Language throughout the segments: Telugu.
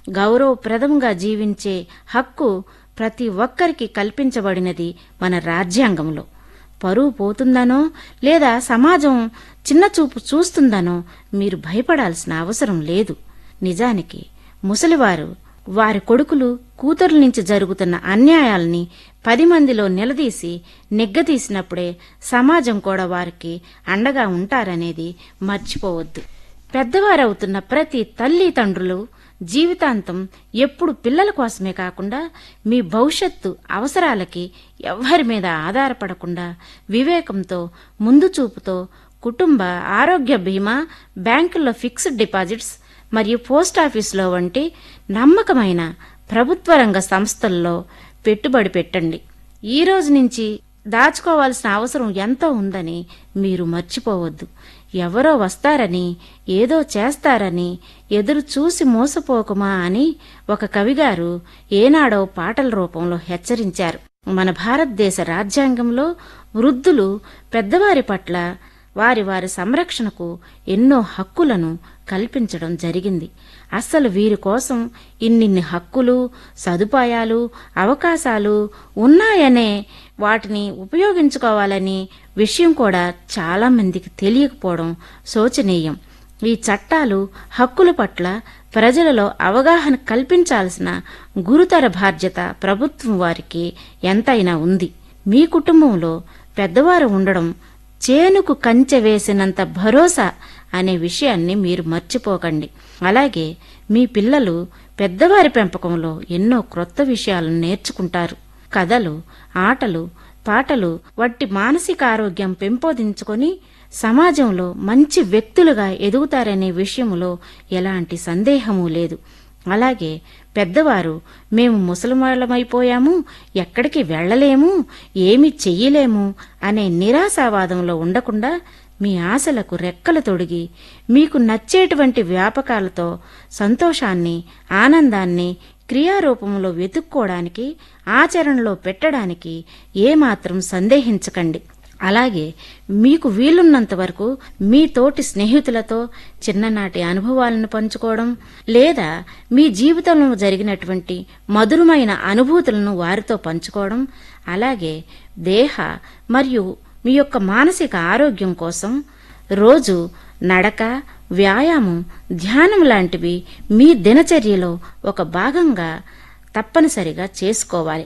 గౌరవప్రదంగా జీవించే హక్కు ప్రతి ఒక్కరికి కల్పించబడినది మన రాజ్యాంగంలో పరువు పోతుందనో లేదా సమాజం చిన్నచూపు చూస్తుందనో మీరు భయపడాల్సిన అవసరం లేదు నిజానికి ముసలివారు వారి కొడుకులు కూతుర్ల నుంచి జరుగుతున్న అన్యాయాల్ని పది మందిలో నిలదీసి నిగ్గదీసినప్పుడే సమాజం కూడా వారికి అండగా ఉంటారనేది మర్చిపోవద్దు పెద్దవారవుతున్న ప్రతి తల్లి తండ్రులు జీవితాంతం ఎప్పుడు పిల్లల కోసమే కాకుండా మీ భవిష్యత్తు అవసరాలకి ఎవ్వరి మీద ఆధారపడకుండా వివేకంతో ముందు చూపుతో కుటుంబ ఆరోగ్య బీమా బ్యాంకుల్లో ఫిక్స్డ్ డిపాజిట్స్ మరియు పోస్టాఫీసులో వంటి నమ్మకమైన ప్రభుత్వ రంగ సంస్థల్లో పెట్టుబడి పెట్టండి ఈ రోజు నుంచి దాచుకోవాల్సిన అవసరం ఎంతో ఉందని మీరు మర్చిపోవద్దు ఎవరో వస్తారని ఏదో చేస్తారని ఎదురు చూసి మోసపోకుమా అని ఒక కవిగారు ఏనాడో పాటల రూపంలో హెచ్చరించారు మన భారతదేశ రాజ్యాంగంలో వృద్ధులు పెద్దవారి పట్ల వారి వారి సంరక్షణకు ఎన్నో హక్కులను కల్పించడం జరిగింది అస్సలు వీరి కోసం ఇన్నిన్ని హక్కులు సదుపాయాలు అవకాశాలు ఉన్నాయనే వాటిని ఉపయోగించుకోవాలని విషయం కూడా చాలా మందికి తెలియకపోవడం శోచనీయం ఈ చట్టాలు హక్కుల పట్ల ప్రజలలో అవగాహన కల్పించాల్సిన గురుతర బాధ్యత ప్రభుత్వం వారికి ఎంతైనా ఉంది మీ కుటుంబంలో పెద్దవారు ఉండడం చేనుకు కంచె వేసినంత భరోసా అనే విషయాన్ని మీరు మర్చిపోకండి అలాగే మీ పిల్లలు పెద్దవారి పెంపకంలో ఎన్నో క్రొత్త విషయాలను నేర్చుకుంటారు కథలు ఆటలు పాటలు వట్టి మానసిక ఆరోగ్యం పెంపొందించుకొని సమాజంలో మంచి వ్యక్తులుగా ఎదుగుతారనే విషయంలో ఎలాంటి సందేహమూ లేదు అలాగే పెద్దవారు మేము ముసలివాళ్ళమైపోయాము ఎక్కడికి వెళ్ళలేము ఏమి చెయ్యలేము అనే నిరాశావాదంలో ఉండకుండా మీ ఆశలకు రెక్కలు తొడిగి మీకు నచ్చేటువంటి వ్యాపకాలతో సంతోషాన్ని ఆనందాన్ని క్రియారూపంలో వెతుక్కోవడానికి ఆచరణలో పెట్టడానికి ఏమాత్రం సందేహించకండి అలాగే మీకు వీలున్నంత వరకు మీ తోటి స్నేహితులతో చిన్ననాటి అనుభవాలను పంచుకోవడం లేదా మీ జీవితంలో జరిగినటువంటి మధురమైన అనుభూతులను వారితో పంచుకోవడం అలాగే దేహ మరియు మీ యొక్క మానసిక ఆరోగ్యం కోసం రోజు నడక వ్యాయామం ధ్యానం లాంటివి మీ దినచర్యలో ఒక భాగంగా తప్పనిసరిగా చేసుకోవాలి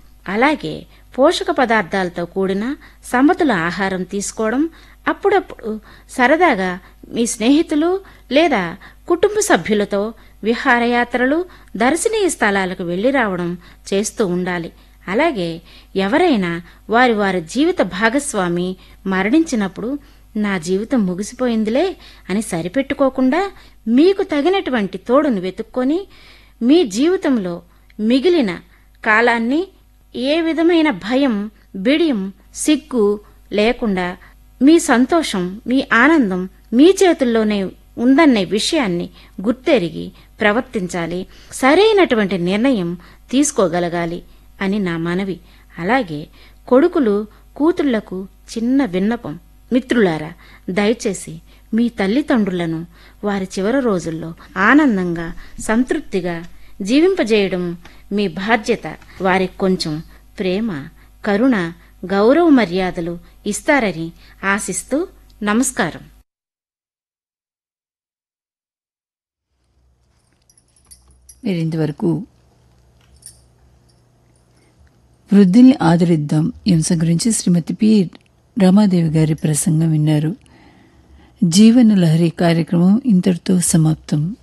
అలాగే పోషక పదార్థాలతో కూడిన సమతుల ఆహారం తీసుకోవడం అప్పుడప్పుడు సరదాగా మీ స్నేహితులు లేదా కుటుంబ సభ్యులతో విహారయాత్రలు దర్శనీయ స్థలాలకు వెళ్లి రావడం చేస్తూ ఉండాలి అలాగే ఎవరైనా వారి వారి జీవిత భాగస్వామి మరణించినప్పుడు నా జీవితం ముగిసిపోయిందిలే అని సరిపెట్టుకోకుండా మీకు తగినటువంటి తోడును వెతుక్కొని మీ జీవితంలో మిగిలిన కాలాన్ని ఏ విధమైన భయం బిడియం సిగ్గు లేకుండా మీ సంతోషం మీ ఆనందం మీ చేతుల్లోనే ఉందనే విషయాన్ని గుర్తెరిగి ప్రవర్తించాలి సరైనటువంటి నిర్ణయం తీసుకోగలగాలి అని నా మనవి అలాగే కొడుకులు కూతుళ్లకు చిన్న విన్నపం మిత్రులారా దయచేసి మీ తల్లిదండ్రులను వారి చివరి రోజుల్లో ఆనందంగా సంతృప్తిగా జీవింపజేయడం మీ బాధ్యత వారికి కొంచెం ప్రేమ కరుణ గౌరవ మర్యాదలు ఇస్తారని ఆశిస్తూ నమస్కారం మీరు ఇంతవరకు వృద్ధుల్ని ఆదరిద్దాం ఈ అంశం గురించి శ్రీమతి పి రమాదేవి గారి ప్రసంగం విన్నారు జీవన లహరి కార్యక్రమం ఇంతటితో సమాప్తం